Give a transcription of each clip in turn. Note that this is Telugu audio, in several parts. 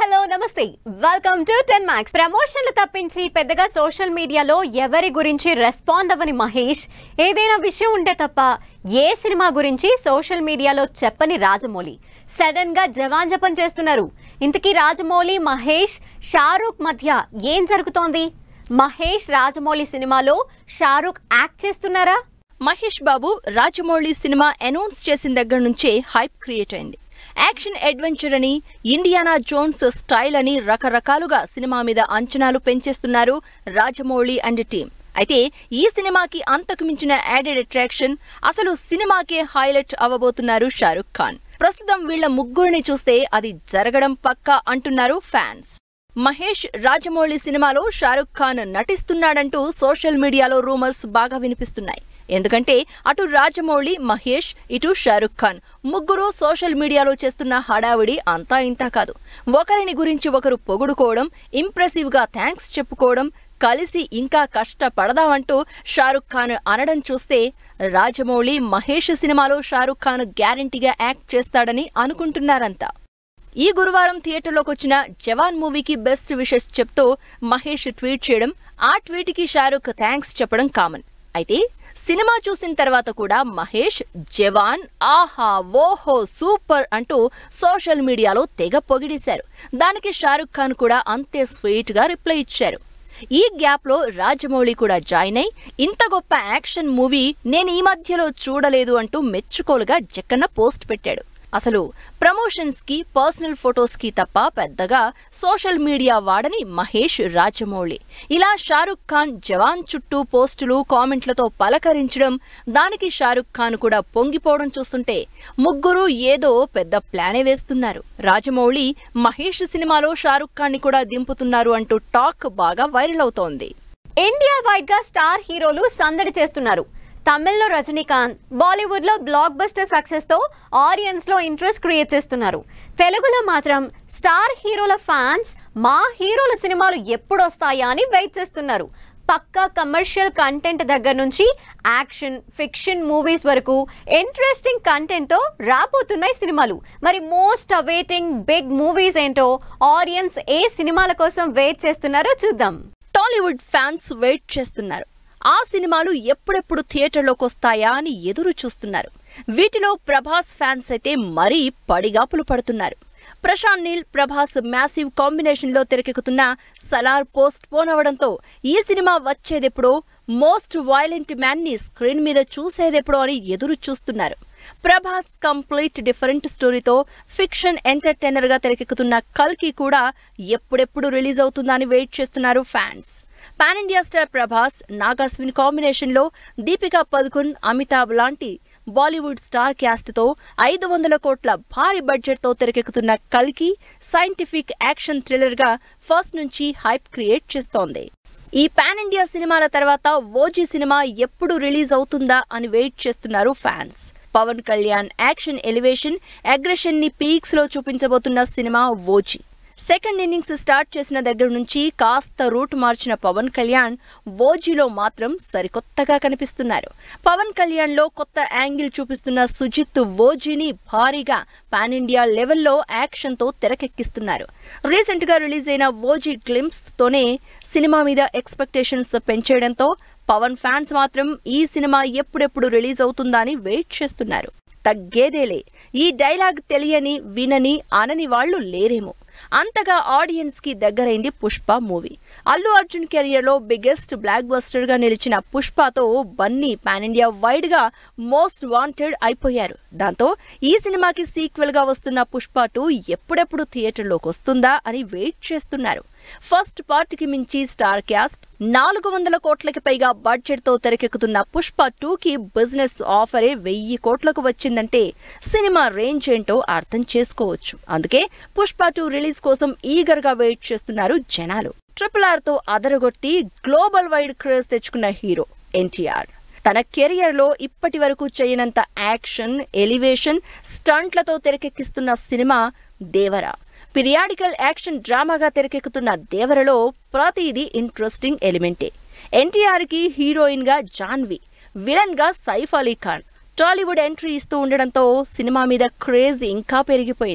హలో నమస్తే వెల్కమ్ టు టెన్ మ్యాక్స్ ప్రమోషన్లు తప్పించి పెద్దగా సోషల్ మీడియాలో ఎవరి గురించి రెస్పాండ్ అవ్వని మహేష్ ఏదైనా విషయం ఉంటే తప్ప ఏ సినిమా గురించి సోషల్ మీడియాలో చెప్పని రాజమౌళి సడన్ గా జవాన్ జపం చేస్తున్నారు ఇంతకీ రాజమౌళి మహేష్ షారూక్ మధ్య ఏం జరుగుతోంది మహేష్ రాజమౌళి సినిమాలో షారూక్ యాక్ట్ చేస్తున్నారా మహేష్ బాబు రాజమౌళి సినిమా అనౌన్స్ చేసిన దగ్గర నుంచే హైప్ క్రియేట్ అయింది యాక్షన్ అడ్వెంచర్ అని ఇండియానా జోన్స్ స్టైల్ అని రకరకాలుగా సినిమా మీద అంచనాలు పెంచేస్తున్నారు రాజమౌళి అండ్ టీం అయితే ఈ సినిమాకి అంతకు మించిన యాడెడ్ అట్రాక్షన్ అసలు సినిమాకే హైలైట్ అవ్వబోతున్నారు షారుఖ్ ఖాన్ ప్రస్తుతం వీళ్ళ ముగ్గురిని చూస్తే అది జరగడం పక్కా అంటున్నారు ఫ్యాన్స్ మహేష్ రాజమౌళి సినిమాలో షారుఖ్ ఖాన్ నటిస్తున్నాడంటూ సోషల్ మీడియాలో రూమర్స్ బాగా వినిపిస్తున్నాయి ఎందుకంటే అటు రాజమౌళి మహేష్ ఇటు షారుఖ్ ఖాన్ ముగ్గురు సోషల్ మీడియాలో చేస్తున్న హడావిడి అంతా ఇంతా కాదు ఒకరిని గురించి ఒకరు పొగుడుకోవడం ఇంప్రెసివ్ గా థ్యాంక్స్ చెప్పుకోవడం కలిసి ఇంకా కష్టపడదామంటూ షారుఖ్ ఖాన్ అనడం చూస్తే రాజమౌళి మహేష్ సినిమాలో షారుఖ్ ఖాన్ గ్యారంటీగా యాక్ట్ చేస్తాడని అనుకుంటున్నారంతా ఈ గురువారం థియేటర్లోకి వచ్చిన జవాన్ మూవీకి బెస్ట్ విషెస్ చెప్తూ మహేష్ ట్వీట్ చేయడం ఆ ట్వీట్కి షారుఖ్ థ్యాంక్స్ చెప్పడం కామన్ అయితే సినిమా చూసిన తర్వాత కూడా మహేష్ జవాన్ ఆహా ఓహో సూపర్ అంటూ సోషల్ మీడియాలో తెగ పొగిడేశారు దానికి షారుఖ్ ఖాన్ కూడా అంతే స్వీట్ గా రిప్లై ఇచ్చారు ఈ గ్యాప్ లో రాజమౌళి కూడా జాయిన్ అయి ఇంత గొప్ప యాక్షన్ మూవీ నేను ఈ మధ్యలో చూడలేదు అంటూ మెచ్చుకోలుగా జక్కన్న పోస్ట్ పెట్టాడు అసలు ప్రమోషన్స్ కి పర్సనల్ ఫొటోస్ కి తప్ప పెద్దగా సోషల్ మీడియా వాడని మహేష్ రాజమౌళి ఇలా షారుఖ్ ఖాన్ జవాన్ చుట్టూ పోస్టులు కామెంట్లతో పలకరించడం దానికి షారుఖ్ ఖాన్ కూడా పొంగిపోవడం చూస్తుంటే ముగ్గురు ఏదో పెద్ద ప్లానే వేస్తున్నారు రాజమౌళి మహేష్ సినిమాలో షారుఖ్ ఖాన్ ని కూడా దింపుతున్నారు అంటూ టాక్ బాగా వైరల్ అవుతోంది ఇండియా వైడ్ గా స్టార్ హీరోలు సందడి చేస్తున్నారు తమిళ్లో రజనీకాంత్ బాలీవుడ్ లో బ్లాక్ బస్టర్ సక్సెస్ తో ఆడియన్స్ లో ఇంట్రెస్ట్ క్రియేట్ చేస్తున్నారు తెలుగులో మాత్రం స్టార్ హీరోల ఫ్యాన్స్ మా హీరోల సినిమాలు ఎప్పుడు వస్తాయా అని వెయిట్ చేస్తున్నారు పక్కా కమర్షియల్ కంటెంట్ దగ్గర నుంచి యాక్షన్ ఫిక్షన్ మూవీస్ వరకు ఇంట్రెస్టింగ్ కంటెంట్తో రాబోతున్నాయి సినిమాలు మరి మోస్ట్ అవైటింగ్ బిగ్ మూవీస్ ఏంటో ఆడియన్స్ ఏ సినిమాల కోసం వెయిట్ చేస్తున్నారో చూద్దాం టాలీవుడ్ ఫ్యాన్స్ వెయిట్ చేస్తున్నారు ఆ సినిమాలు ఎప్పుడెప్పుడు థియేటర్లోకి వస్తాయా అని ఎదురు చూస్తున్నారు వీటిలో ప్రభాస్ ఫ్యాన్స్ అయితే మరీ పడిగాపులు పడుతున్నారు ప్రశాంత్ నీల్ ప్రభాస్ మ్యాసివ్ కాంబినేషన్ లో తెరకెక్కుతున్న సలార్ పోస్ట్ పోన్ అవడంతో ఈ సినిమా వచ్చేదెప్పుడో మోస్ట్ వైలెంట్ మ్యాన్ ని స్క్రీన్ మీద చూసేదెప్పుడో అని ఎదురు చూస్తున్నారు ప్రభాస్ కంప్లీట్ డిఫరెంట్ స్టోరీతో ఫిక్షన్ ఎంటర్టైనర్ గా తెరకెక్కుతున్న కల్కి కూడా ఎప్పుడెప్పుడు రిలీజ్ అవుతుందా అని వెయిట్ చేస్తున్నారు fans pan India star Prabhas Nag Ashwin combination లో దీపికా పదుకున్ అమితాబ్ లాంటి బాలీవుడ్ స్టార్ క్యాస్ట్ తో ఐదు వందల కోట్ల భారీ బడ్జెట్ తో తెరకెక్కుతున్న కల్కి సైంటిఫిక్ యాక్షన్ థ్రిల్లర్ గా ఫస్ట్ నుంచి హైప్ క్రియేట్ చేస్తోంది ఈ పాన్ ఇండియా సినిమాల తర్వాత ఓజీ సినిమా ఎప్పుడు రిలీజ్ అవుతుందా అని వెయిట్ చేస్తున్నారు fans Pawan Kalyan action elevation aggression ని పీక్స్ లో చూపించబోతున్న సినిమా ఓజీ సెకండ్ ఇన్నింగ్స్ స్టార్ట్ చేసిన దగ్గర నుంచి కాస్త రూట్ మార్చిన పవన్ కళ్యాణ్ ఓజీలో మాత్రం సరికొత్తగా కనిపిస్తున్నారు పవన్ కళ్యాణ్ లో కొత్త యాంగిల్ చూపిస్తున్న సుజిత్ ఓజీని భారీగా పాన్ ఇండియా లెవెల్లో యాక్షన్ తో తెరకెక్కిస్తున్నారు రీసెంట్ గా రిలీజ్ అయిన ఓజీ గ్లింప్స్ తోనే సినిమా మీద ఎక్స్పెక్టేషన్స్ పెంచేయడంతో పవన్ ఫ్యాన్స్ మాత్రం ఈ సినిమా ఎప్పుడెప్పుడు రిలీజ్ అవుతుందా అని వెయిట్ చేస్తున్నారు తగ్గేదేలే ఈ డైలాగ్ తెలియని వినని అనని వాళ్ళు లేరేమో అంతగా ఆడియన్స్ కి దగ్గరైంది పుష్ప మూవీ అల్లు అర్జున్ కెరియర్ లో బిగ్గెస్ట్ బ్లాక్ బస్టర్ గా నిలిచిన పుష్పతో బన్నీ పాన్ ఇండియా వైడ్ గా మోస్ట్ వాంటెడ్ అయిపోయారు దాంతో ఈ సినిమాకి సీక్వెల్ గా వస్తున్న పుష్ప టూ ఎప్పుడెప్పుడు థియేటర్లోకి వస్తుందా అని వెయిట్ చేస్తున్నారు ఫస్ట్ పార్ట్ కి మించి స్టార్ క్యాస్ట్ నాలుగు వందల కోట్లకి పైగా బడ్జెట్ తో తెరకెక్కుతున్న పుష్ప టూ కి బిజినెస్ ఆఫరే వెయ్యి కోట్లకు వచ్చిందంటే సినిమా రేంజ్ ఏంటో అర్థం చేసుకోవచ్చు అందుకే పుష్ప టూ రిలీజ్ కోసం ఈగర్ గా వెయిట్ చేస్తున్నారు జనాలు ట్రిపుల్ ఆర్ తో అదరగొట్టి గ్లోబల్ వైడ్ క్రేజ్ తెచ్చుకున్న హీరో ఎన్టీఆర్ తన కెరియర్ లో ఇప్పటి వరకు చేయనంత యాక్షన్ ఎలివేషన్ స్టంట్లతో తెరకెక్కిస్తున్న సినిమా దేవరా పిరియాడికల్ యాక్షన్ డ్రామాగా తెరకెక్కుతున్న దేవరలో ప్రతిదీ ఇంట్రెస్టింగ్ ఎలిమెంటే ఎన్టీఆర్ కి హీరోయిన్ గా జాన్వి విలన్ గా సైఫ్ అలీ ఖాన్ టాలీవుడ్ ఎంట్రీ ఇస్తూ ఉండడంతో సినిమా మీద క్రేజ్ ఇంకా పెరిగిపోయింది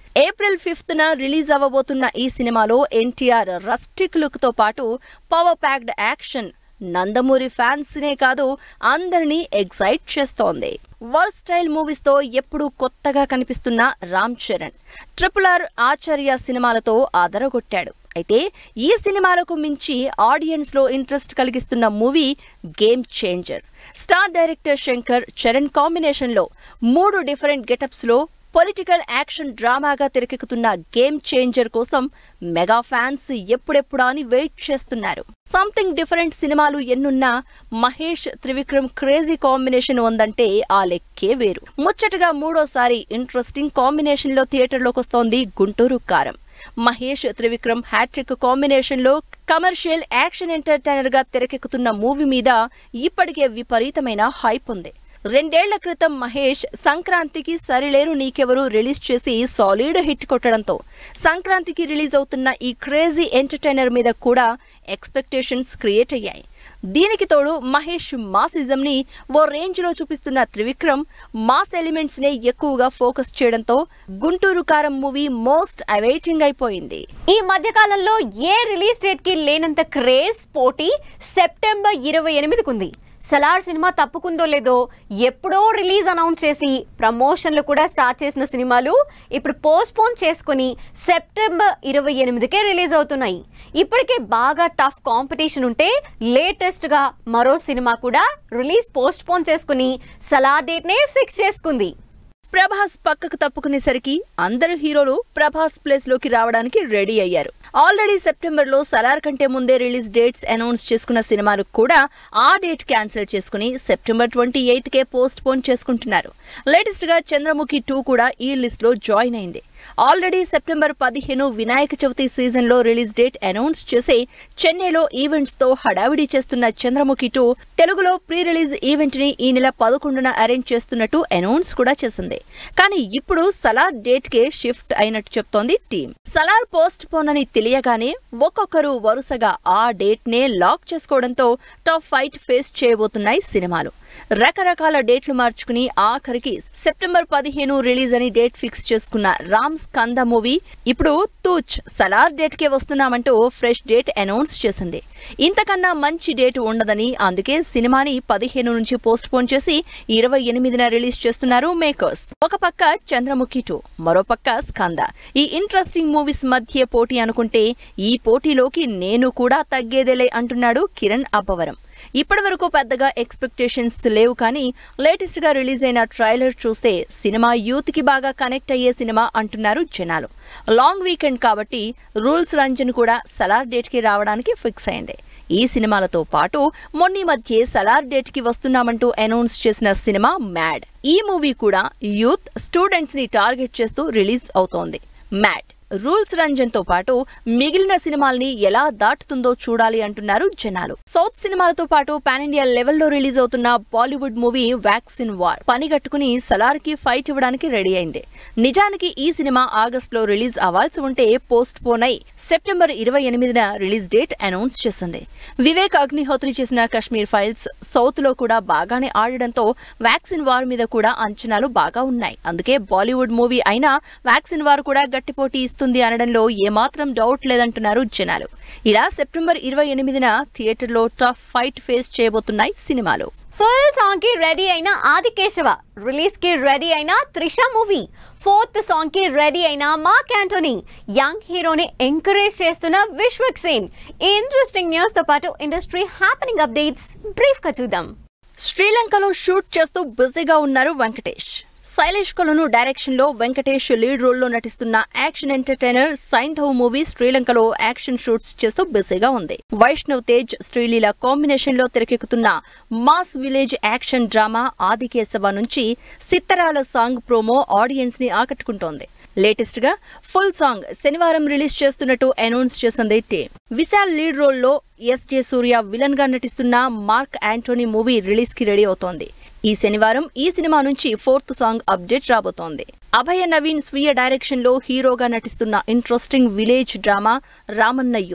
ఏప్రిల్ ఫిఫ్త్ న రిలీజ్ అవ్వబోతున్న ఈ సినిమాలో ఎన్టీఆర్ రస్టిక్ లుక్ తో పాటు power packed action Nandamuri fans నే కాదు అందరినీ ఎగ్జైట్ చేస్తోంది వర్ స్టైల్ మూవీస్ తో ఎప్పుడూ కొత్తగా కనిపిస్తున్న రామ్ చరణ్ ట్రిపుల్ ఆర్ ఆచార్య సినిమాలతో అదరగొట్టాడు అయితే ఈ సినిమాలకు మించి ఆడియన్స్ లో ఇంట్రెస్ట్ కలిగిస్తున్న movie game changer star director Shankar Charan combination లో మూడు డిఫరెంట్ గెటప్స్ లో పొలిటికల్ యాక్షన్ డ్రామాగా తెరకెక్కుతున్న గేమ్ చేంజర్ కోసం మెగా ఫ్యాన్స్ ఎప్పుడెప్పుడా అని వెయిట్ చేస్తున్నారు సంథింగ్ డిఫరెంట్ సినిమాలు ఎన్నున్నా మహేష్ త్రివిక్రమ్ క్రేజీ కాంబినేషన్ ఉందంటే ఆ లెక్కే వేరు ముచ్చటగా మూడోసారి ఇంట్రెస్టింగ్ కాంబినేషన్ లో థియేటర్లోకి వస్తోంది గుంటూరు కారం మహేష్ త్రివిక్రమ్ హ్యాట్రిక్ కాంబినేషన్ లో కమర్షియల్ యాక్షన్ ఎంటర్టైనర్ గా తెరకెక్కుతున్న మూవీ మీద ఇప్పటికే విపరీతమైన హైప్ ఉంది రెండేళ్ల క్రితం మహేష్ సంక్రాంతికి సరిలేరు నీకెవరు రిలీజ్ చేసి సాలిడ్ హిట్ కొట్టడంతో సంక్రాంతికి రిలీజ్ అవుతున్న ఈ క్రేజీ ఎంటర్టైనర్ మీద కూడా ఎక్స్పెక్టేషన్స్ క్రియేట్ అయ్యాయి దీనికి తోడు మహేష్ మాసిజం ని ఓ రేంజ్ లో చూపిస్తున్న త్రివిక్రమ్ మాస్ ఎలిమెంట్స్ నే ఎక్కువగా ఫోకస్ చేయడంతో గుంటూరు కారం మూవీ మోస్ట్ అవైటింగ్ అయిపోయింది ఈ మధ్య కాలంలో ఏ రిలీజ్ డేట్ కి లేనంత క్రేజ్ పోటీ సెప్టెంబర్ ఇరవై ఎనిమిదికి ఉంది సలార్ సినిమా తప్పుకుందో లేదో ఎప్పుడో రిలీజ్ అనౌన్స్ చేసి ప్రమోషన్లు కూడా స్టార్ట్ చేసిన సినిమాలు ఇప్పుడు పోస్ట్పోన్ చేసుకుని సెప్టెంబర్ ఇరవై ఎనిమిదికే రిలీజ్ అవుతున్నాయి ఇప్పటికే బాగా టఫ్ కాంపిటీషన్ ఉంటే లేటెస్ట్గా మరో సినిమా కూడా రిలీజ్ పోస్ట్పోన్ చేసుకుని సలార్ డేట్నే ఫిక్స్ చేసుకుంది ప్రభాస్ పక్కకు తప్పుకునేసరికి అందరు హీరోలు ప్రభాస్ ప్లేస్ లోకి రావడానికి రెడీ అయ్యారు ఆల్రెడీ సెప్టెంబర్ లో సలార్ కంటే ముందే రిలీజ్ డేట్స్ అనౌన్స్ చేసుకున్న సినిమాలు కూడా ఆ డేట్ క్యాన్సిల్ చేసుకుని సెప్టెంబర్ ట్వంటీ ఎయిత్ కే పోస్ట్ పోన్ చేసుకుంటున్నారు లేటెస్ట్ గా చంద్రముఖి టూ కూడా ఈ లిస్ట్ లో జాయిన్ అయింది ఆల్రెడీ సెప్టెంబర్ పదిహేను వినాయక చవితి సీజన్ లో రిలీజ్ డేట్ అనౌన్స్ చేసి చెన్నైలో ఈవెంట్స్ తో హడావిడి చేస్తున్న చంద్రముఖి టూ తెలుగులో ప్రీ రిలీజ్ ఈవెంట్ ని ఈ నెల పదకొండున అరేంజ్ చేస్తున్నట్టు అనౌన్స్ కూడా చేసింది కానీ ఇప్పుడు సలార్ డేట్ కే షిఫ్ట్ అయినట్టు చెప్తోంది టీం సలార్ పోస్ట్ పోన్ అని తెలియగానే ఒక్కొక్కరు వరుసగా ఆ డేట్ నే లాక్ చేసుకోవడంతో టాప్ ఫైట్ ఫేస్ చేయబోతున్నాయి సినిమాలు రకరకాల డేట్లు మార్చుకుని ఆఖరికి సెప్టెంబర్ పదిహేను రిలీజ్ అని డేట్ ఫిక్స్ చేసుకున్న రామ్ స్కంద మూవీ ఇప్పుడు తూచ్ సలార్ డేట్ కే వస్తున్నామంటూ ఫ్రెష్ డేట్ అనౌన్స్ చేసింది ఇంతకన్నా మంచి డేట్ ఉండదని అందుకే సినిమాని పదిహేను నుంచి పోస్ట్ పోన్ చేసి ఇరవై ఎనిమిదిన రిలీజ్ చేస్తున్నారు మేకర్స్ ఒక పక్క చంద్రముఖి టూ మరో పక్క స్కంద ఈ ఇంట్రెస్టింగ్ మూవీస్ మధ్య పోటీ అనుకుంటే ఈ పోటీలోకి నేను కూడా తగ్గేదేలే అంటున్నాడు కిరణ్ అబ్బవరం ఇప్పటి వరకు పెద్దగా ఎక్స్పెక్టేషన్స్ లేవు కానీ లేటెస్ట్ గా రిలీజ్ అయిన ట్రైలర్ చూస్తే సినిమా యూత్ కి బాగా కనెక్ట్ అయ్యే సినిమా అంటున్నారు జనాలు లాంగ్ వీకెండ్ కాబట్టి రూల్స్ రంజన్ కూడా సలార్ డేట్ కి రావడానికి ఫిక్స్ అయింది ఈ సినిమాలతో పాటు మొన్నీ మధ్య సలార్ డేట్ కి వస్తున్నామంటూ అనౌన్స్ చేసిన సినిమా మ్యాడ్ ఈ మూవీ కూడా యూత్ స్టూడెంట్స్ ని టార్గెట్ చేస్తూ రిలీజ్ అవుతోంది మ్యాడ్ రూల్స్ రంజన్ తో పాటు మిగిలిన సినిమాల్ని ఎలా దాటుతుందో చూడాలి అంటున్నారు జనాలు సౌత్ సినిమాలతో పాటు పాన్ ఇండియా లెవెల్లో రిలీజ్ అవుతున్న బాలీవుడ్ మూవీ వ్యాక్సిన్ వార్ పనిగట్టుకుని సలార్ కి ఫైట్ ఇవ్వడానికి రెడీ అయింది నిజానికి ఈ సినిమా ఆగస్ట్ లో రిలీజ్ అవ్వాల్సి ఉంటే పోస్ట్ పోన్ అయి సెప్టెంబర్ ఇరవై ఎనిమిదిన రిలీజ్ డేట్ అనౌన్స్ చేసింది వివేక్ అగ్నిహోత్రి చేసిన కశ్మీర్ ఫైల్స్ సౌత్ లో కూడా బాగానే ఆడడంతో వ్యాక్సిన్ వార్ మీద కూడా అంచనాలు బాగా ఉన్నాయి అందుకే బాలీవుడ్ మూవీ అయినా వ్యాక్సిన్ వార్ కూడా గట్టి పోటీ ఇస్తుంది అనడంలో ఏమాత్రం డౌట్ లేదంటున్నారు జనాలు ఇలా సెప్టెంబర్ ఇరవై ఎనిమిదిన థియేటర్లో టఫ్ ఫైట్ ఫేస్ చేయబోతున్నాయి సినిమాలు ఫుల్ సాంగ్ కి రెడీ అయిన ఆదికేశవ రిలీజ్ కి రెడీ అయిన త్రిష మూవీ ఫోర్త్ సాంగ్ కి రెడీ అయిన మార్క్ యాంటోనీ యంగ్ హీరోని ఎంకరేజ్ చేస్తున్న విశ్వక్ సేన్ ఈ ఇంట్రెస్టింగ్ న్యూస్ తో పాటు ఇండస్ట్రీ హ్యాపెనింగ్ అప్డేట్స్ బ్రీఫ్ గా చూద్దాం శ్రీలంకలో షూట్ చేస్తూ బిజీగా ఉన్నారు వెంకటేష్ శైలేష్ కొలను డైరెక్షన్ లో వెంకటేష్ లీడ్ రోల్ లో నటిస్తున్న యాక్షన్ ఎంటర్టైనర్ సైంధవ్ మూవీ శ్రీలంకలో యాక్షన్ షూట్స్ చేస్తూ బిజీగా ఉంది వైష్ణవ్ తేజ్ శ్రీలీల కాంబినేషన్ లో తెరకెక్కుతున్న mass village action drama Aadikeshava నుంచి సిత్తరాల సాంగ్ ప్రోమో ఆడియన్స్ ని ఆకట్టుకుంటోంది లేటెస్ట్ గా ఫుల్ సాంగ్ శనివారం రిలీజ్ చేస్తున్నట్టు అనౌన్స్ చేసింది టీమ్ విశాల్ లీడ్ రోల్ లో ఎస్ జే సూర్య విలన్ గా నటిస్తున్న మార్క్ యాంటోనీ మూవీ రిలీజ్ కి రెడీ అవుతోంది ఈ శనివారం ఈ సినిమా నుంచి ఫోర్త్ సాంగ్ అప్డేట్ రాబోతోంది అభయ నవీన్ స్వీయ డైరెక్షన్ లో హీరోగా నటిస్తున్న interesting village drama Ramanna youth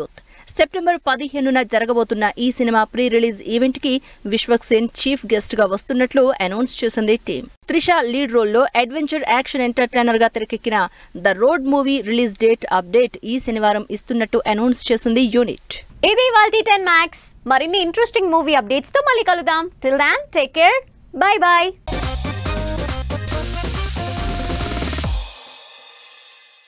September పదిహేనున జరగబోతున్న ఈ సినిమా ప్రీ రిలీజ్ ఈవెంట్ కి విశ్వక్ సేన్ చీఫ్ గెస్ట్ గా వస్తున్నట్లు అనౌన్స్ చేసింది టీం త్రిష లీడ్ రోల్ లో అడ్వెంచర్ యాక్షన్ ఎంటర్టైనర్ గా తెరకెక్కిన the road movie release date update ఈ శనివారం ఇస్తున్నట్టు అనౌన్స్ చేసింది యూనిట్ ఇది వాళ్ళ టెన్ మ్యాక్స్ మరిన్ని ఇంట్రెస్టింగ్ మూవీ అప్డేట్స్ తో మళ్ళీ కలుద్దాం till then take care bye bye